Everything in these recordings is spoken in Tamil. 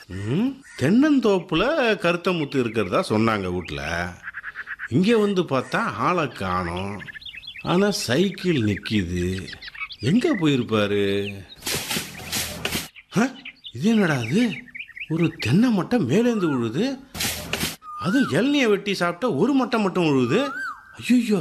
ம், தென்னந்தோப்புல கருத்த முத்து இருக்கிறதா சொன்னாங்க வீட்டில் இங்கே வந்து பார்த்தா ஆளை காணோம் ஆனால் சைக்கிள் நிற்கிது எங்கே போயிருப்பாரு ஆ, இது என்னடா அது ஒரு தென்னை மட்டை மேலேந்து விழுது அதுவும் இளநியை வெட்டி சாப்பிட்டா ஒரு மட்டை மட்டும் விழுது ஐயோ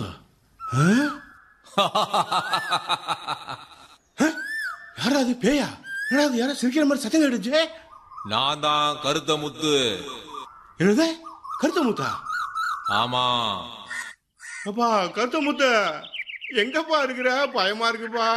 யாரா அது பேயா என்னடா அது யாரா சிரிக்கிற மாதிரி சத்தம் கேட்டுச்சு நான் தான் கருத்த முத்து என்னது கருத்த முத்தா ஆமா அப்பா கருத்த முத்த எங்கப்பா இருக்கிற பயமா இருக்குப்பா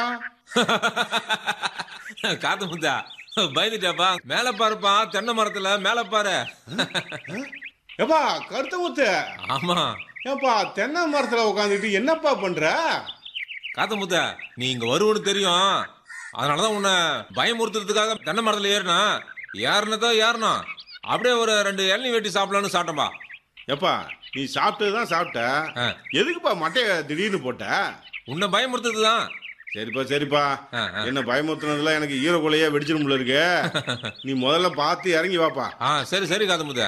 காத்து முத்தா பயந்துட்டாப்பா மேல பாருப்பா தென்னை மரத்துல மேல பாரு ஏப்பா கருத்த முத்த ஆமா ஏப்பா தென்னை மரத்துல உட்காந்துட்டு என்னப்பா பண்ற காத்து முத்தா நீ இங்க வருவன்னு தெரியும் அதனாலதான் உன்னை பயமுறுத்துறதுக்காக தென்னை மரத்துல ஏறினா ஏறினதோ ஏறணும் அப்படியே ஒரு ரெண்டு இளநீ வெட்டி சாப்பிடலாம்னு சாப்பிட்டேன்பா ஏப்பா நீ சாப்பிட்டது தான் சாப்பிட்ட ஆ. எதுக்குப்பா மட்டைய திடீர்னு போட்ட உன்னை பயமுறுத்துறது தான் சரிப்பா சரிப்பா ஆ, ஆ. என்ன பயமுறுத்துனதுல எனக்கு ஈரக்குலையே வெடிச்சிடும் இருக்கு நீ முதல்ல பார்த்து இறங்கி வாப்பா ஆ சரி சரி காத்து முத்தா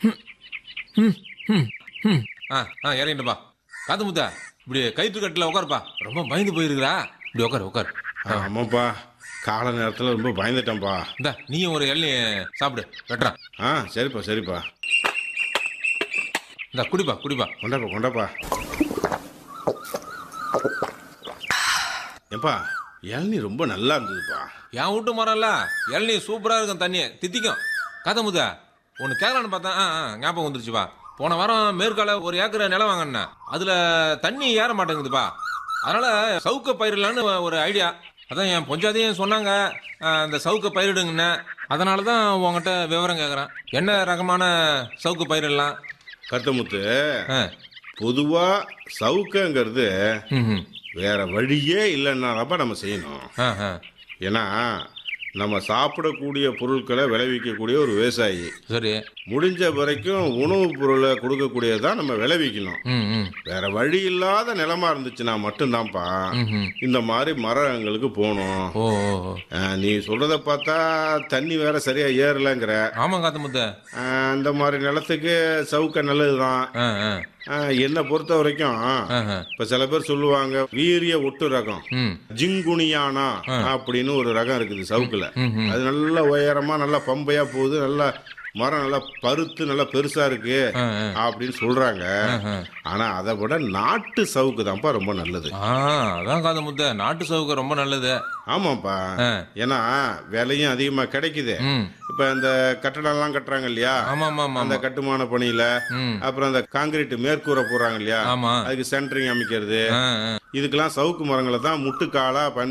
ஆ ஆ இறங்கிட்டப்பா காத்து முத்தா இப்படி கயிற்று கட்டில உட்காருப்பா ரொம்ப பயந்து போயிருக்கிறா இப்படி உட்காரு உட்காரு ஆமாப்பா கால நேரத்தில் ரொம்ப பயந்துட்டேன்ப்பா இந்த நீயும் ஒரு இளநீ சாப்பிடு வெட்டுறான் ஆ சரிப்பா சரிப்பா இந்த குடிப்பா குடிப்பா கொண்டாப்பா கொண்டாப்பா ஏப்பா இளநீ ரொம்ப நல்லா இருந்ததுப்பா என் வீட்டு மரம்ல இளநீ சூப்பரா இருக்கும் தண்ணி தித்திக்கும் காத்த முத்தா ஒன்று கேட்கலான்னு பார்த்தேன் ஆ ஆ ஞாபகம் வந்துருச்சுப்பா போன வாரம் மேற்கால ஒரு ஏக்கர் நிலம் வாங்கினேன் அதுல தண்ணி ஏற மாட்டேங்குதுப்பா அதனால சவுக்க பயிரிடலான்னு ஒரு ஐடியா அதான் என் பொஞ்சாதையும் சொன்னாங்க ஆ, இந்த சவுக்க பயிரிடுங்கண்ணே அதனால தான் உங்ககிட்ட விவரம் கேட்குறேன் என்ன ரகமான சவுக்கு பயிரிடலாம் கருத்தமுத்து ஆ பொதுவா சவுக்கங்கிறது ம் ம் வேற வழியே இல்லைன்னாப்பா நம்ம செய்யணும் ஆ ஆ ஏன்னா நம்ம சாப்பிடக்கூடிய பொருட்களை விளைவிக்கக்கூடிய ஒரு விவசாயி சரி முடிஞ்ச வரைக்கும் உணவுப் பொருளை கொடுக்கக்கூடியதான் நம்ம விளைவிக்கணும் ம் ம் வேற வழி இல்லாத நிலமா இருந்துச்சுன்னா மட்டும்தான்ப்பா ம் ம் இந்த மாதிரி மரங்களுக்கு போகணும் ஓ ஓ ஓ. அஹ், நீ சொல்றத பார்த்தா தண்ணி வேற சரியா ஏறலைங்கிற ஆமாம் காத்த முத்த அஹ், அந்த மாதிரி நிலத்துக்கு சவுக்க நல்லதுதான் ஆ ஆ அஹ், என்னை பொறுத்த வரைக்கும் ஆ ஆ இப்ப சில பேர் சொல்லுவாங்க வீரிய ஒட்டு ரகம் ம் ஜிங்குனியானா அப்படின்னு ஒரு ரகம் இருக்குது சவுக்குல ம் ம் அது நல்ல உயரமா நல்லா பம்பையா போகுது நல்லா மரம் நல்லா பருத்து நல்லா பெருசா இருக்கு ஆ ஆ அப்படின்னு சொல்றாங்க ஆ. ஆனா அதை விட நாட்டு சவுக்கு தான்ப்பா ரொம்ப நல்லது ஆ அதான் காது முத்த நாட்டு சவுக்கு ரொம்ப நல்லது ஆமாப்பா ஆ. ஏன்னா விலையும் அதிகமா கிடைக்குது ம் இப்ப இந்த கட்டடம் எல்லாம் கட்டுறாங்க இல்லையா ஆமா ஆமா ஆமா அந்த கட்டுமான பணியில ம் அப்புறம் அந்த காங்கிரீட் மேற்கூரை போடுறாங்க இல்லையா ஆமா அதுக்கு சென்டரிங் அமைக்கிறது ஆ ஆ இதுக்கெல்லாம் சவுக்கு மரங்களை தான் முட்டுக்காலா பயன்படுத்துறாங்க